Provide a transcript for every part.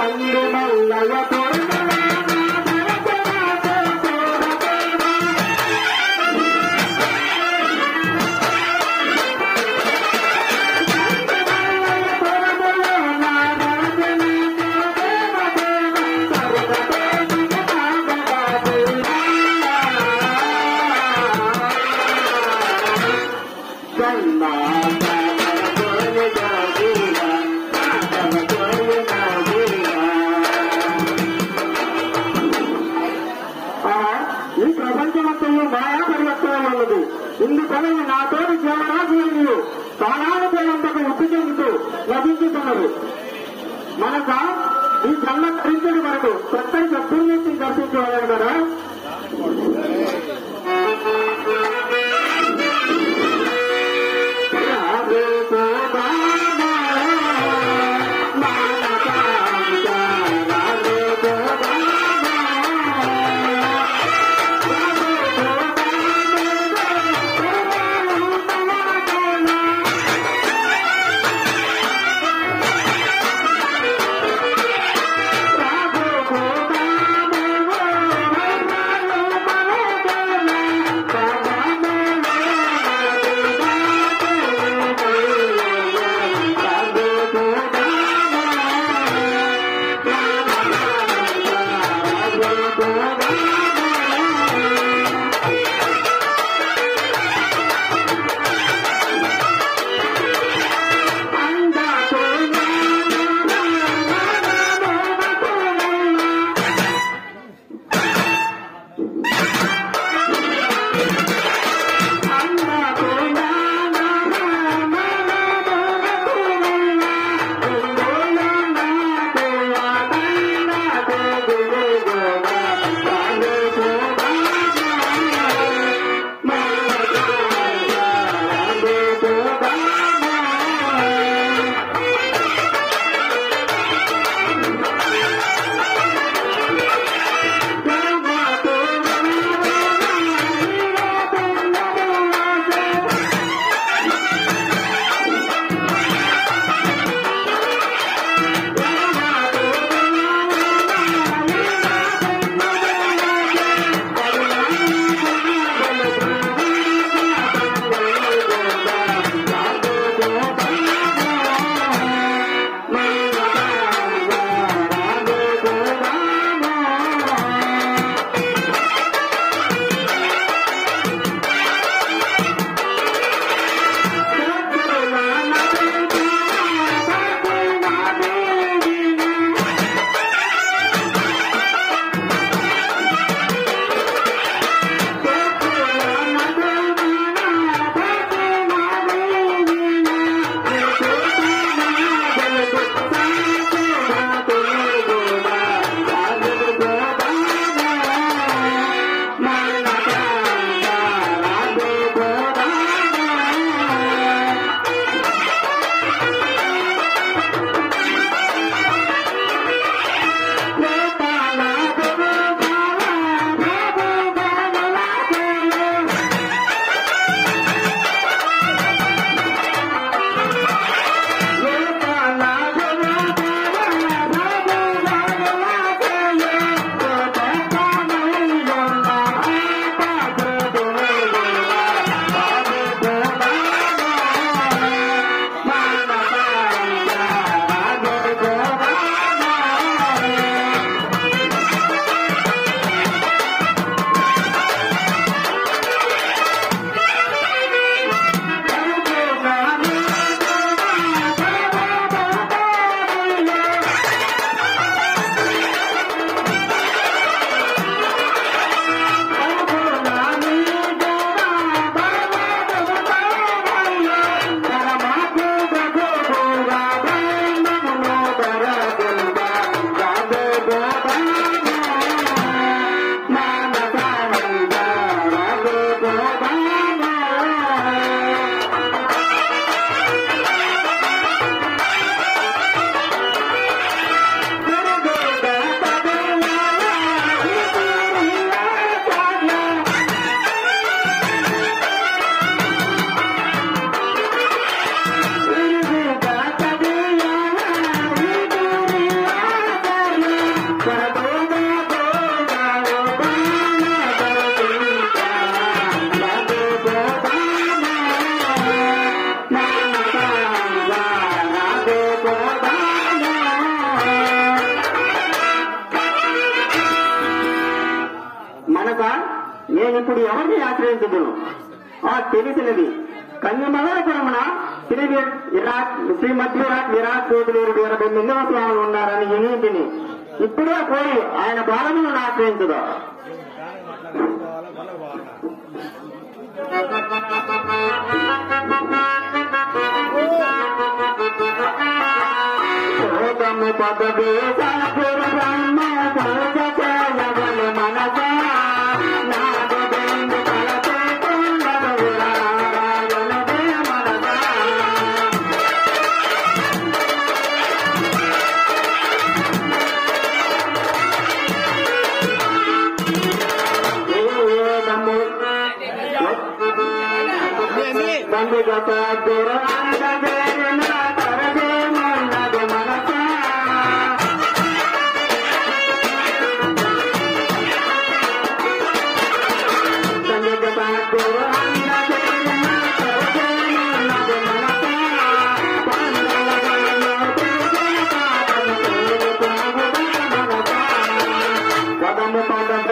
తండ్రి మల్లయ్య ఈ ప్రపంచమంతయు మాయా పరివర్తన ఉన్నది ఇందుకని నాతోటి జీవరాశులు ప్రాణాలపైనంతకు ఉప్పు చెందుతూ లభించుతున్నారు మనక ఈ జన్మ ధరించడం వరకు ప్రత్యేక పుణ్యతి దర్శించగలరు కదా రాఘవ నేను ఇప్పుడు ఎవరిని ఆశ్రయించదును ఆ తెలిసినది కన్యమలపురమున శ్రీ వి- విరాట్ శ్రీ మధ్య విరాట్ విరాట్ కోతులూరు ఇరవై ఎనిమిదవ స్వాములు ఉన్నారని ఎనిమిదిని ఇప్పుడే పోయి ఆయన బాలములను ఆశ్రయించదు శోకము పదవి సద్గురు బ్రహ్మ సౌజవన మనస నాదు బెందు కలతే కొండదు నారాయణదే మనస బంధుగత దురాంగేరిన తరదే మన్నదు మనస బంధుగత దురాంగేరిన తరదే మన్నదు మనస పందల గణన పూజన పాదన తేరు తాగుదన మనస పదము పద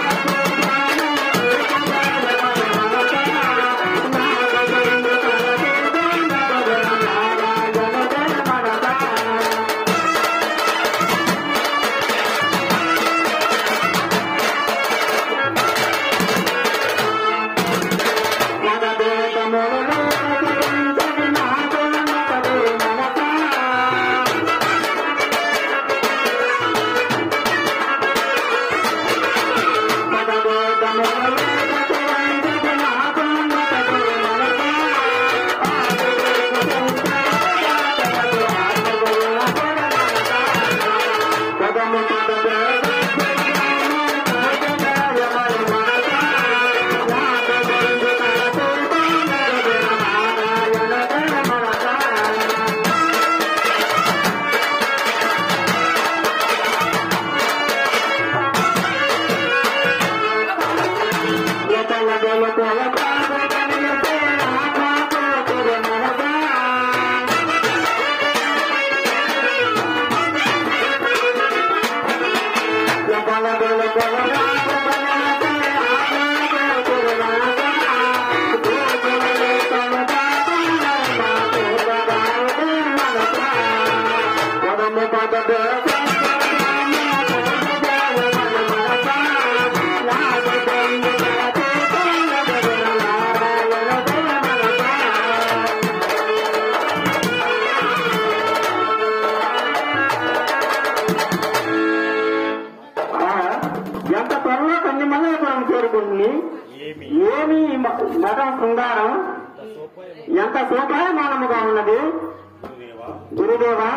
ఎంత త్వరలో కొన్ని మల్లపురం చేరుకుంటుంది ఏమి ఈ మ- మతం శృంగారం ఎంత సోపాయమానముగా ఉన్నది గురుదేవా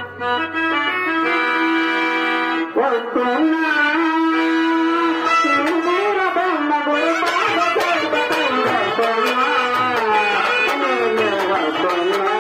వస్తున్నా శ్రీవీర బ్రహ్మ గురు పాద సేవకై వస్తున్నా. నేను వస్తున్నా.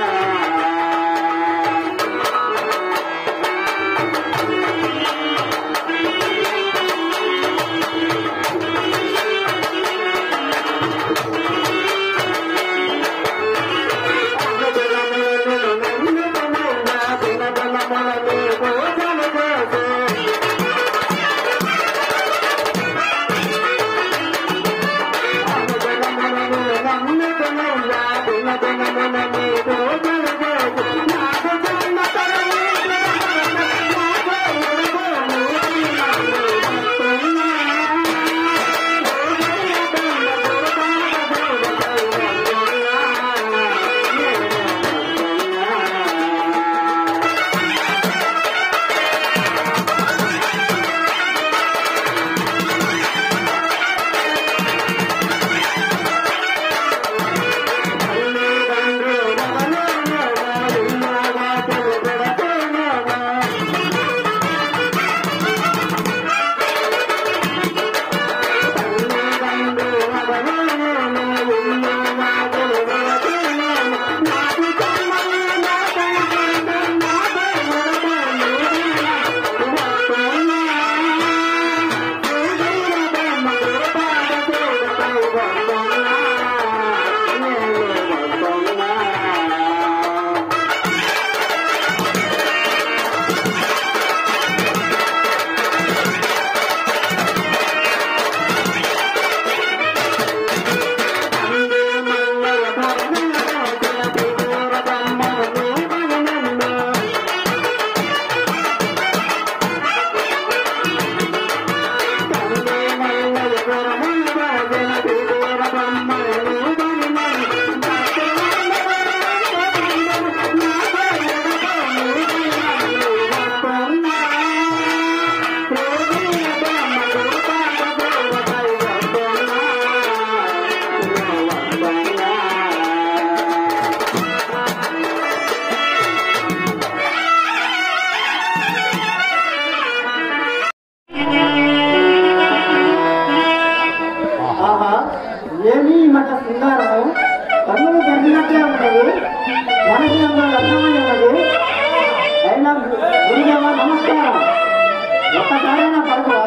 ఒక్కసారైనా పడుకోవా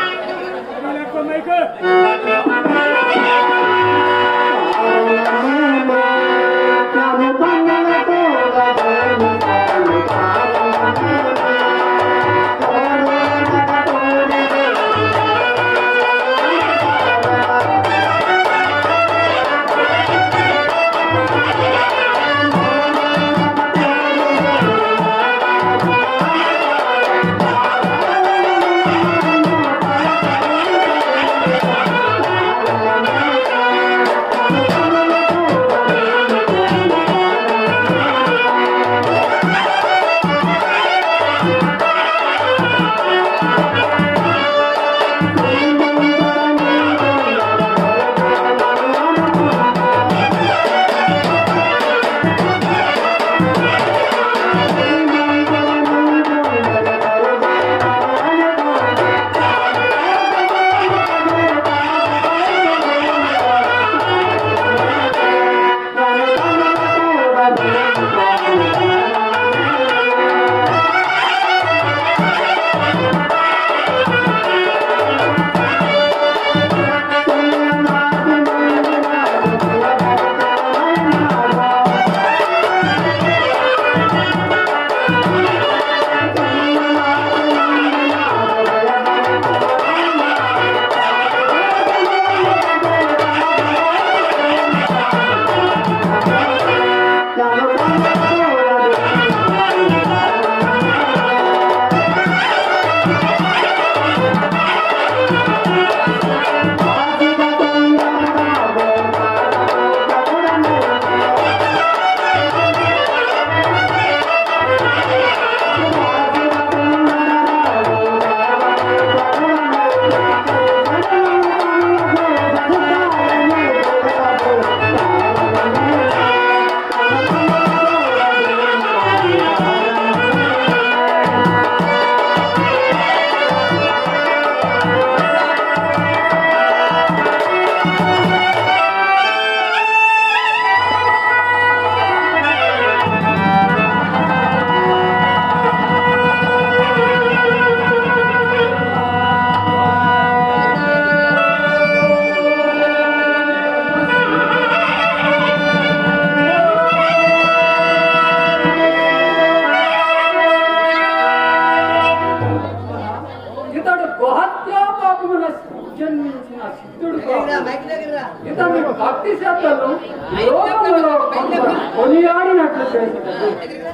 ఇతడు గోహత్యాపాపమున జన్మించిన సిద్ధుడు కాదు. ఇతని భక్తి శ్రద్ధలు లోకములో కొందరు కొనియాడినట్లు చేసినది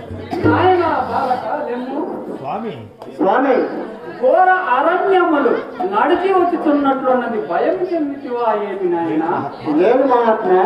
నాయన బాలక లెమ్ము స్వామి స్వామి ఘోర అరణ్యములు నడిచి వచ్చుతున్నట్లున్నది భయం చెందితివా ఏమి నాయన లేదు మహాత్మా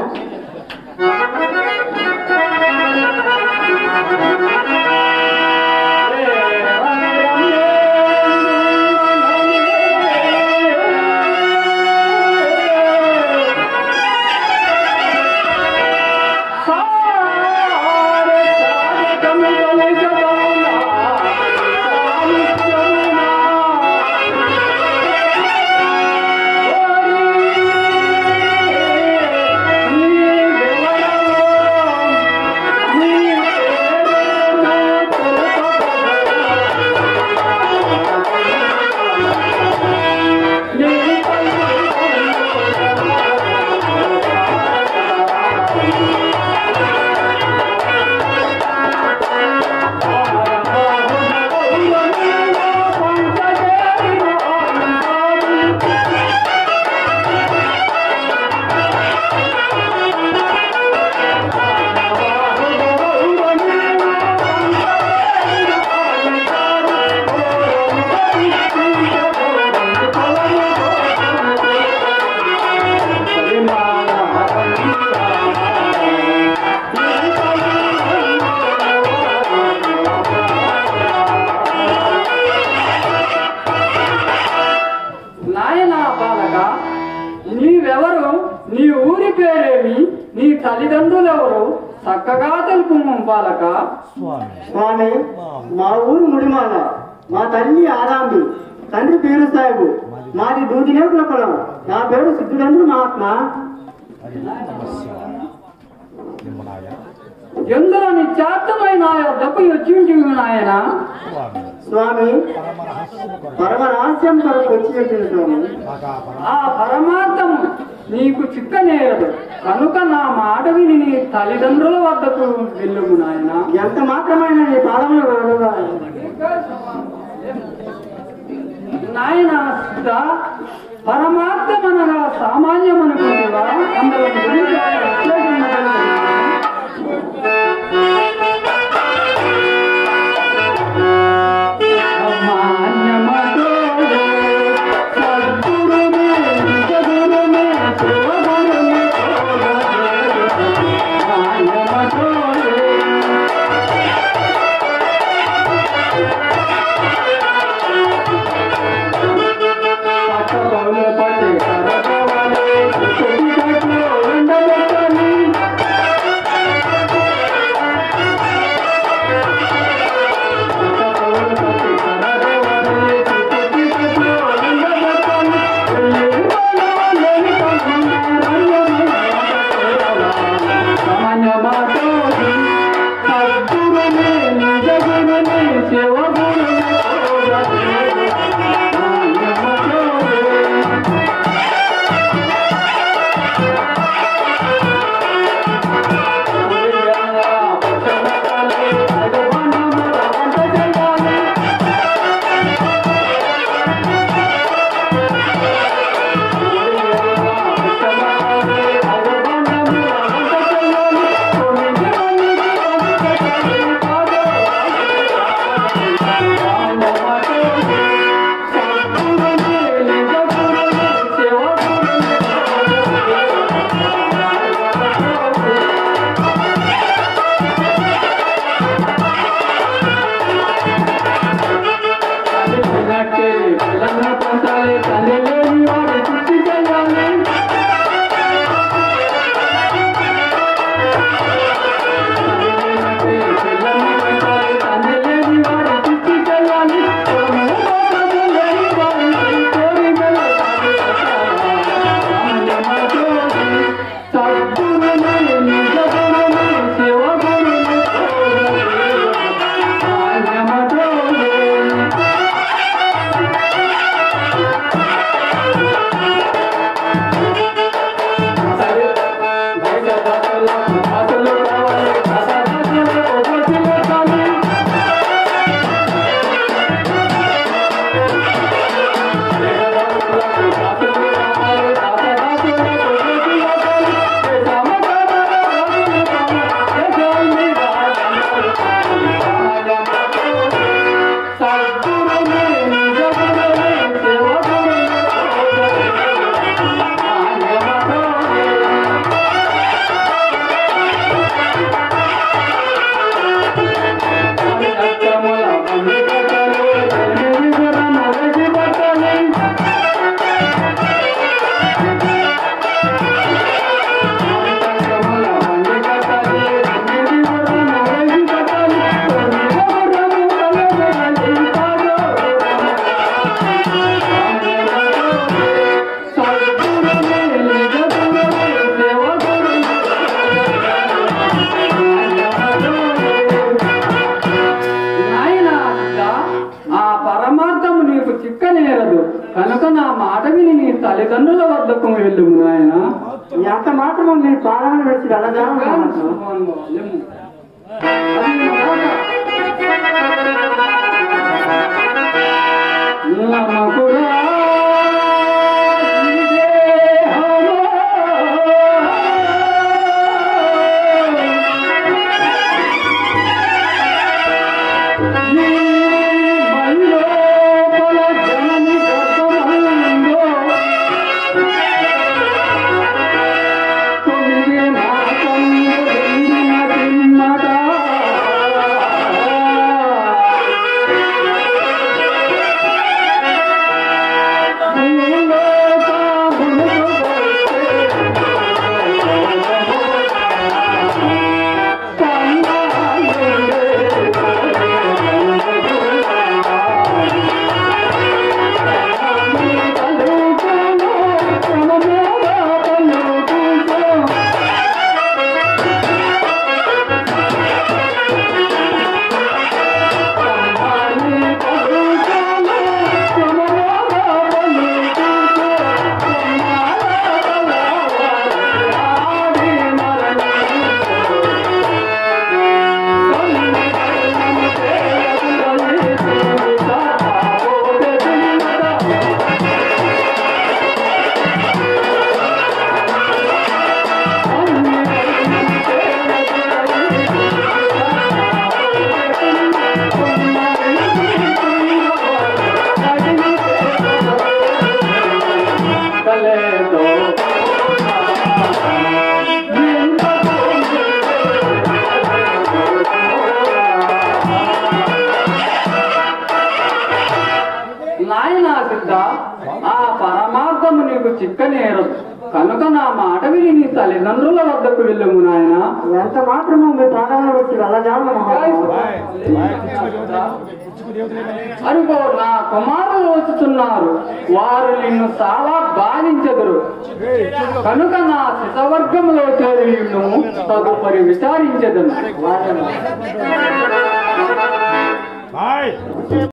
నాయనా బాలక నీవెవరు నీ ఊరి పేరేమి నీ తల్లిదండ్రులెవరు చక్కగా తెలుపు బాలక స్వామి స్వామి మా ఊరు ముడిమాల మా తల్లి ఆదాంబి తండ్రి పీరు సాహెబు మాది దూదినేపుల కులం నా పేరు సిద్ధుడంద్రు మహాత్మా అది నమస్య నిమ్మనాయ ఎందులో నిత్యార్థమైన దెబ్బ వచ్చింటివి నాయన స్వామి స్వామి పరమ రహస్యము కొరకు పరమ రహస్యం కొరకు వచ్చి చెప్పింది స్వామి కాగా పరమ ఆ పరమార్థము నీకు చిక్కనేరదు కనుక నా మాట విని నీ తల్లిదండ్రుల వద్దకు వెళ్ళుము నాయన ఎంత మాత్రమైన నీ పాదములు వేడుగా నాయన సిద్ధ పరమార్థమనగా సామాన్యమనుకుంటుగా అందులో గురించి విశ్లేషించగలుగుతున్నాను. అమాన్యమతోడే సద్గురుమే నిజగురుమే శివగురుమే అమాన్యమతోడే పట్టపౌల పట్టే కరగవాలి చెట్టు కట్లు ఉండబెట్టాలి పట్టపౌల పట్టే కరగవాలి చెట్టు కట్లు ఉండబెట్టాలి లేని సామాన్యమాతోటి సద్గురుని నిజగురుని శివగురుని నాయన సిద్ధ, ఆ పరమార్థము నీకు చిక్కనేరదు కనుక నా మాట విని నీ తల్లిదండ్రుల వద్దకు వెళ్ళుము నాయన ఎంత మాత్రం నీ పాదాలు వేసి వెళ్ళగా నమకురా మాసం నాయనా సిద్ధ ఆ పరమార్థము నీకు చిక్కనేరదు కనుక నా మాట విని నీ తల్లిదండ్రుల వద్దకు వెళ్ళము నాయన ఎంత మాత్రము మీ పాదాలను వచ్చి వెళ్ళజాలను అరుగో నా కుమారులు వచ్చుతున్నారు వారు నిన్ను చాలా బాధించెదరు కనుక నా శిశవర్గంలో చేరి నిన్ను తదుపరి విచారించదను బాయ్